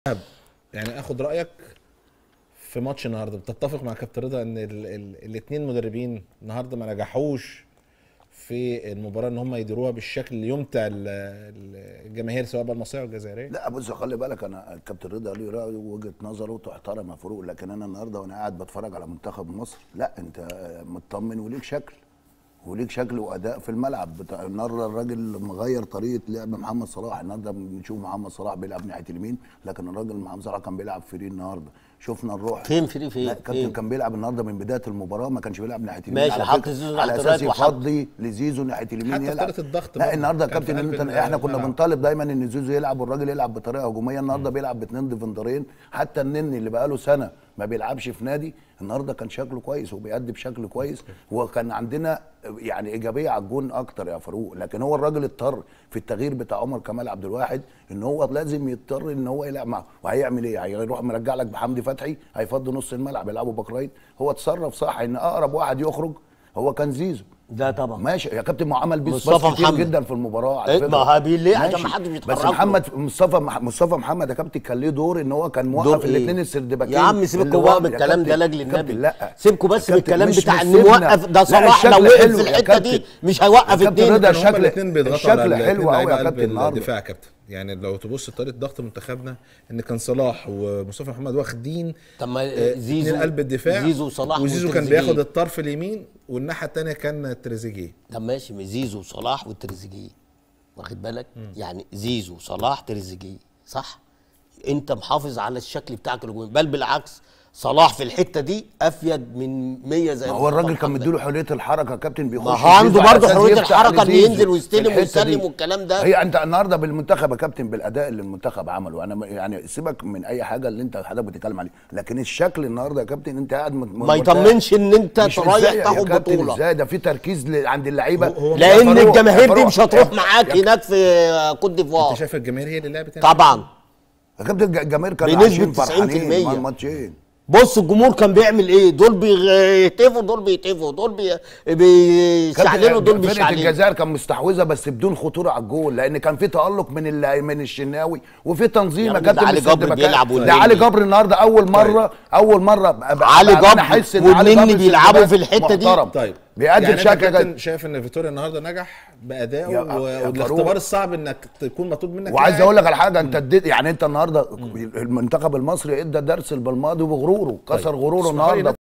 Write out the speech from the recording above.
يعني اخد رايك في ماتش النهارده بتتفق مع كابتن رضا ان الاثنين مدربين النهارده ما نجحوش في المباراه ان هم يديروها بالشكل اللي يمتع ال- ال- الجماهير سواء بقى المصريه او الجزائريه لا بص خلي بالك انا الكابتن رضا ليه رايه ووجهه نظره تحترم يا فاروق لكن انا النهارده وانا قاعد بتفرج على منتخب مصر لا انت مطمن وليك شكل وليك شكل واداء في الملعب بتاع النهارده الراجل مغير طريقه لعب محمد صلاح النهارده بنشوف محمد صلاح بيلعب ناحيه اليمين لكن الراجل محمد صلاح كان بيلعب فري النهارده شفنا الروح فين فري فين؟ لا كابتن فين؟ كان بيلعب النهارده من بدايه المباراه ما كانش بيلعب ناحيه اليمين ماشي، على حط فكرة، زيزو على تحت اساس الرايت وحط- يفضي لزيزو ناحيه اليمين حتى في يلعب طريقة الضغط لا برضه. النهارده يا كان في كابتن قلب انت ال- احنا كنا الملعب. بنطالب دايما ان زيزو يلعب والراجل يلعب بطريقه هجوميه النهارده بيلعب باثنين ديفندرين حتى النني اللي بقاله سنه ما بيلعبش في نادي النهارده كان شكله كويس وبيأدي بشكل كويس وكان عندنا يعني ايجابيه على الجون اكتر يا فاروق لكن هو الراجل اضطر في التغيير بتاع عمر كمال عبد الواحد ان هو لازم يضطر ان هو يلعب معه وهيعمل ايه هيروح مرجع لك بحمدي فتحي هيفضي نص الملعب يلعبوا باك رايت هو اتصرف صح ان اقرب واحد يخرج هو كان زيزو ده طبعا ماشي يا كابتن ما هو عمل بيس مصطفى باس كتير محمد. جدا في المباراه على إيه، فكره ما هو بي- ليه؟ عشان ماشي. ما حدش بس بيتحرك له. محمد مصطفى مح- مصطفى محمد يا كابتن كان ليه دور ان هو كان دور موقف إيه؟ الاثنين السردباكين يا عم سيبكوا اللي بقى ورا- من يا الكلام ده كابتن- لاجل يا النبي كابتن لا سيبكوا بس يا من كابتن الكلام مش بتاع ان بنسيبنا. نوقف ده لا، صلاح الشكل لو وقف حلو في يا الحته دي كابتن. مش هيوقف يا كابتن اتنين رضا كانوا هما الشكل- الاثنين بيضغطوا على الشكل الاتنين حلو قوي لعيبة يا قلب كابتن النهارده الدفاع يا كابتن يعني لو تبص طريقه ضغط منتخبنا ان كان صلاح ومصطفى محمد واخدين طب ما آه، زيزو اتنين قلب الدفاع زيزو وصلاح وزيزو كان وتريزيجيه. بياخد الطرف اليمين والناحيه الثانيه كان تريزيجيه طب ماشي من زيزو وصلاح وتريزيجيه واخد بالك يعني زيزو صلاح تريزيجيه صح انت محافظ على الشكل بتاعك الهجومي بل بالعكس صلاح في الحته دي افيد من 100 زي ما هو مصطفى الراجل كان محمد. مديله حريه الحركه يا كابتن بيخش ما هو عنده يزيزو على برضه أساس حرية يفتح الحركة إن لزيزو ينزل في ويستلم الحتة ويسلم دي. والكلام ده. هي انت النهارده بالمنتخب يا كابتن بالاداء اللي المنتخب عمله انا م- يعني سيبك من اي حاجه اللي انت حضرتك بتتكلم عليه لكن الشكل النهارده يا كابتن انت قاعد مت- ما مرتاح. يطمنش ان انت مش رايح إزاي يا تاخد كابتن بطوله ازاي ده في تركيز ل- عند اللعيبه هو- هو- يا لان فاروق- يا الجماهير دي فاروق، مش هتروح يا- معاك يا- هناك في كوت انت ديفوار شايف الجماهير هي اللي لعبت هنا؟ طبعا يا كابتن الج- الجماهير كانوا بنسبة عايشين فرحانين 90%. مع الماتشين بص الجمهور كان بيعمل ايه دول بيهتفوا دول بيهتفوا دول بي- بيشعللوا دول فرقه بيشعللوا الجزائر كان مستحوذه بس بدون خطوره على الجول لان كان في تالق من ال- من الشناوي وفي تنظيم يا يا عم كابتن ده علي من جبر السد بيلعب بكاء. ده والنني. علي جبر النهارده اول مره اول مره أبقى- علي أبقى أنا جبر أحس إن علي والنني جبر بيلعبوا سد في الحتة دي. محترم. طيب بيقدم يعني انت شكل كابتن جد. شايف ان فيتوريا النهارده نجح بادائه يا- و- يا والاختبار فاروق. الصعب انك تكون مطلوب منك وعايز لاعب. اقول لك على حاجه انت اديت يعني انت النهارده المنتخب المصري ادى درس البلماضي بغروره كسر غروره اسمحوا لي النهارده